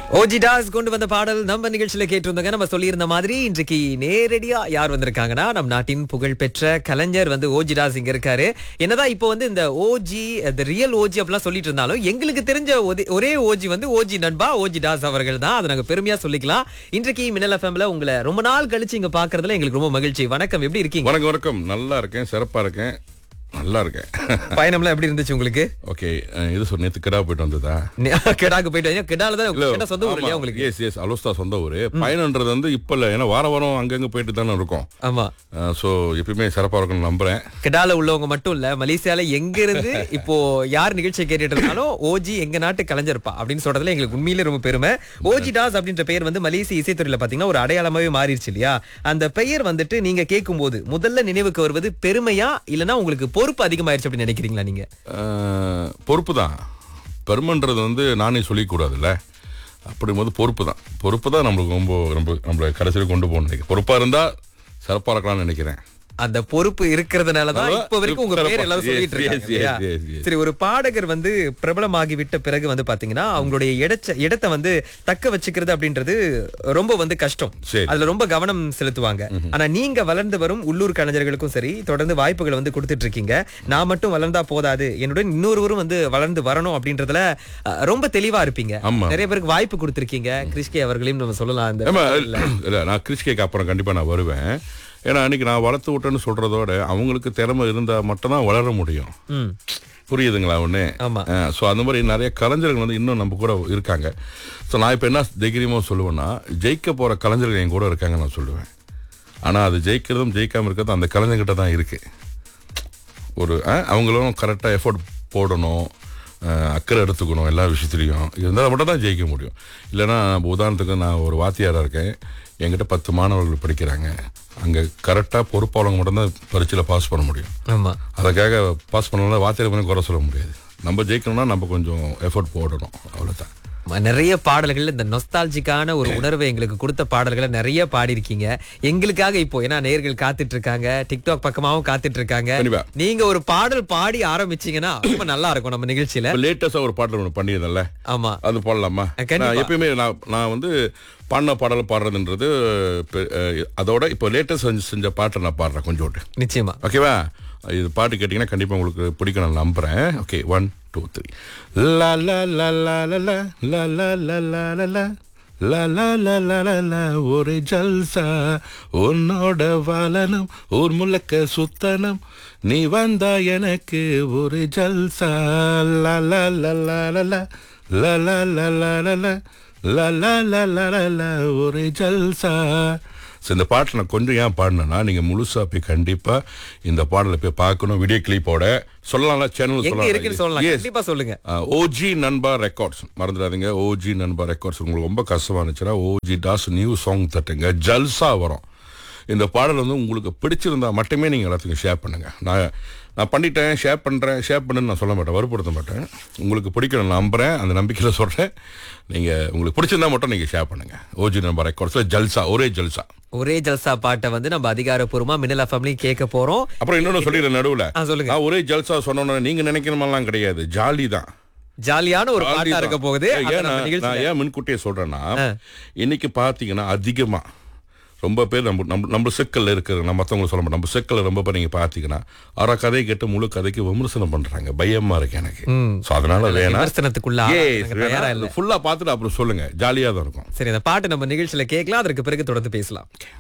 OG toss கொண்டு வந்த பாடல் நம்ம நிகழ்ச்சியில கேட்டிருந்தோங்க நம்ம சொல்லியிருந்த மாதிரி இன்றைக்கு நேரடியா யார் வந்திருக்காங்கன்னா நம் நாட்டின் புகழ்பெற்ற கலைஞர் வந்து ஓஜி டாஸ் இங்க இருக்காரு என்னதான் இப்போ வந்து இந்த ஓஜி இந்த ரியல் ஓஜி அப்படிலாம் சொல்லிட்டு இருந்தாலும் எங்களுக்கு தெரிஞ்ச ஒதே- ஒரே ஓஜி வந்து ஓஜி நண்பா ஓஜி டாஸ் அவர்கள் தான் அதை நாங்க பெருமையா சொல்லிக்கலாம் இன்றைக்கு மின்னல் எஃப்எம்ல உங்களை ரொம்ப நாள் கழிச்சு இங்க பாக்குறதுல எங்களுக்கு ரொம்ப மகிழ்ச்சி வணக்கம் எப்படி இருக்கீங்க வணக்கம் வணக்கம் நல்லா இருக்கேன் சிறப்பா இருக்கேன் நல்லா இருக்கேன் பயணம்லாம் எப்படி இருந்துச்சு உங்களுக்கு ஓகே இது சொல் நேத்து கிடா போயிட்டு வந்ததா நீ- கெடாக்கு போயிட்டு வந்தீங்க. கெடால தான் கெடா சொந்த ஊர் இல்லையா உங்களுக்கு எஸ் எஸ் அலுஸ்தா சொந்த ஊரு பயணன்றது வந்து இப்ப இல்ல ஏன்னா வார வாரம் அங்கங்க போயிட்டு தானே இருக்கோம் ஆமா சோ எப்பயுமே சிறப்பா இருக்கும்னு நம்புறேன் கெடால உள்ளவங்க மட்டும் இல்ல மலேசியால எங்க இருந்து இப்போ யார் நிகழ்ச்சியை கேட்டுட்டு இருந்தாலும் ஓஜி எங்க நாட்டு கலைஞர்ப்பா அப்படின்னு சொல்றதுல எங்களுக்கு உண்மையிலே ரொம்ப பெருமை ஓஜி டாஸ் அப்படின்ற பெயர் வந்து மலேசிய இசைத்துறையில பாத்தீங்கன்னா ஒரு அடையாளமாவே மாறிடுச்சு இல்லையா அந்த பெயர் வந்துட்டு நீங்க கேட்கும்போது முதல்ல நினைவுக்கு வருவது பெருமையா இல்லனா உங்களுக்கு பொறுப்பு அதிகமாயிருச்சு அப்படின்னு நினைக்கிறீங்களா நீங்க அஹ், பொறுப்பு தான் பெருமைன்றது வந்து நானே சொல்லிக்கூடாதுல்ல அப்படிங்கும்போது பொறுப்பு தான் பொறுப்பு தான் நம்மளுக்கு ரொம்ப ரொம்ப நம்மளை கடைசியில் கொண்டு போகணும் நினைக்கிறேன் பொறுப்பா இருந்தா சிறப்பா இருக்கலாம்னு நினைக்கிறேன் அந்த பொறுப்பு இருக்கிறதுனாலதான் அதான் இப்ப வரைக்கும் உங்க பேர் எல்லாரும் Yes, சொல்லிட்டு இருக்காங்க yes, இல்லையா? yes, yes. சரி ஒரு பாடகர் வந்து பிரபலமாகி விட்ட பிறகு வந்து பாத்தீங்கன்னா அவங்களுடைய இடச்ச இடத்தை வந்து தக்க வச்சுக்கிறது அப்படின்றது ரொம்ப வந்து கஷ்டம் சரி. அதுல ரொம்ப கவனம் செலுத்துவாங்க ஆனா நீங்க வளர்ந்து வரும் உள்ளூர் கலைஞர்களுக்கும் சரி தொடர்ந்து வாய்ப்புகளை வந்து கொடுத்துட்டு இருக்கீங்க நான் மட்டும் வளர்ந்தா போதாது என்னுடன் இன்னொருவரும் வந்து வளர்ந்து வரணும் அப்படின்றதுல அஹ், ரொம்ப தெளிவா இருப்பீங்க ஆமா. நிறைய பேருக்கு வாய்ப்பு கொடுத்திருக்கீங்க கிறிஸ்கே அவர்களையும் நம்ம சொல்லலாம் அந்த ஆமா இல்ல நான் கிறிஸ்கேக்கு அப்புறம் கண்டிப்பா நான் வருவேன் ஏன்னா அன்னைக்கு நான் வளர்த்து விட்டேன்னு சொல்றதோட அவங்களுக்கு திறமை இருந்தா மட்டும்தான் வளர முடியும் ம் புரியுதுங்களா ஒண்ணு ஆமா. ஸோ அந்த மாதிரி நிறைய கலைஞர்கள் வந்து இன்னும் நம்ம கூட இருக்காங்க ஸோ நான் இப்போ என்ன தைரியமாக சொல்லுவேன்னா ஜெயிக்க போற கலைஞர்கள் என் கூட இருக்காங்க நான் சொல்லுவேன் ஆனா அது ஜெயிக்கிறதும் ஜெயிக்காம இருக்கிறதும் அந்த கலைஞர்கிட்ட தான் இருக்கு ஒரு அஹ், அவங்களும் கரெக்டாக எஃபோர்ட் போடணும் அஹ், அக்கறை எடுத்துக்கணும் எல்லா விஷயத்துலையும் இருந்தால் மட்டும் தான் ஜெயிக்க முடியும் இல்லைன்னா நம்ம உதாரணத்துக்கு நான் ஒரு வாத்தியாராக இருக்கேன் என்கிட்ட பத்து மாணவர்கள் படிக்கிறாங்க அங்கே கரெக்டாக பொறுப்பாளங்க மட்டும்தான் பரீட்சையில் பாஸ் பண்ண முடியும் ஆமா அதுக்காக பாஸ் பண்ணலாம் வாத்தியார் பண்ணி குறை சொல்ல முடியாது நம்ம ஜெயிக்கணும்னா நம்ம கொஞ்சம் எஃபோர்ட் போடணும் அவ்வளோதான் ம- நிறைய பாடல்கள் இந்த நொஸ்டாலஜிக்கான ஒரு உணர்வை எங்களுக்கு கொடுத்த பாடல்களை நிறைய பாடியிருக்கீங்க எங்களுக்காக இப்போ ஏன்னா நேர்கள் காத்துட்டு இருக்காங்க டிக்டாக் பக்கமாவும் காத்துட்டு இருக்காங்க கண்டிப்பா. நீங்க ஒரு பாடல் பாடி ஆரம்பிச்சீங்கன்னா ரொம்ப நல்லா இருக்கும் நம்ம நிகழ்ச்சியில இப்போ லேட்டஸ்டாக ஒரு பாடல் ஒன்று பண்ணியிருந்தேன்ல ஆமா அது பாடலாமா கண்டிப்பா. நான் எப்பயுமே நான் நான் வந்து பாடின பாடல் பாடுறதுன்றது பெ- அஹ், அதோட இப்போ லேட்டஸ்ட் செஞ்ச செஞ்ச பாட்டை நான் பாடுறேன் கொஞ்சோண்டு நிச்சயமா ஓகேவா இது பாட்டு கேட்டிங்கன்னா கண்டிப்பாக உங்களுக்கு பிடிக்கும் நான் நம்புகிறேன் ஓகே ஒன் டூ த்ரீ லா லா லா லா லா லா லா லா லா லா லா லா லா லா லா லா லா லா ஒரு ஜல்சா உன்னோட வாலனம் ஊர் முழக்க சுத்தனம் நீ வந்தா எனக்கு ஒரு ஜல்சா லா லா லா லா லா லா லா லா லா லா லா லா லா லா லா லா லா லா ஒரு ஜல்சா ஸோ இந்த பாட்டில் நான் கொஞ்சம் ஏன் பாடினேன்னா நீங்கள் முழுசா போய் கண்டிப்பாக இந்த பாடலை போய் பார்க்கணும் வீடியோ கிளிப்போட சொல்லலாம்ல சேனல் எங்க இருக்குன்னு சொல்லலாம் கண்டிப்பா சொல்லுங்க ஓஜி நண்பா ரெக்கார்ட்ஸ் மறந்துடாதீங்க ஓஜி நண்பா ரெக்கார்ட்ஸ் உங்களுக்கு ரொம்ப கஷ்டமா இருந்துச்சுன்னா ஓஜி டாஸ் நியூ சாங் தட்டுங்க ஜல்சா வரும் இந்த பாடல் வந்து உங்களுக்கு பிடிச்சிருந்தா மட்டுமே நீங்கள் எல்லாத்துக்கும் ஷேர் பண்ணுங்க நான் நான் பண்ணிட்டேன் ஷேர் பண்ணுறேன் ஷேர் பண்ணுன்னு நான் சொல்ல மாட்டேன் வற்புறுத்த மாட்டேன் உங்களுக்கு பிடிக்கணும் நான் நம்புறேன் அந்த நம்பிக்கையில் சொல்கிறேன் நீங்கள் உங்களுக்கு பிடிச்சிருந்தா மட்டும் நீங்கள் ஷேர் பண்ணுங்க ஓஜி நண்பா ரெக்கார்ட்ஸில் ஜல்சா ஒரே ஜல்சா ஒரே ஜல்சா பாட்டை வந்து நம்ம அதிகாரப்பூர்வமா மின்னல் ஃபேமிலி கேட்க போறோம் அப்புறம் இன்னொன்னு சொல்லிடுறேன் நடுவுல ஆ, சொல்லுங்க. நான் ஒரே ஜல்சா சொன்னோன்னு நீங்க நினைக்கிற மாதிரிலாம் கிடையாது ஜாலி தான் ஜாலியான ஒரு ஜாலி பாட்டா தான். இருக்க போகுது ஏன் அதை நான் நம்ம நான் நிகழ்ச்சியில ஏன் முன்கூட்டியே சொல்றேன்னா இன்னைக்கு பாத்தீங்கன்னா அதிகமா ரொம்ப பேர் நம்ம நம்ம நம்ம சிக்கல்ல இருக்கிற நம்ம மற்றவங்களை சொல்ல மாட்டோம் நம்ம சிக்கல்ல ரொம்ப பேர் நீங்க பாத்தீங்கன்னா அரை கதை கேட்டு முழு கதைக்கு விமர்சனம் பண்றாங்க பயமா இருக்கு எனக்கு சோ அதனால வேணா விமர்சனத்துக்குள்ள தயாரா இல்ல ஃபுல்லா பார்த்துட்டு அப்புறம் சொல்லுங்க ஜாலியா தான் இருக்கும் சரி அந்த பாட்டு நம்ம நிகழ்ச்சியில கேட்கலாம் அதற்கு பிறகு தொடர்ந்து பேசலாம்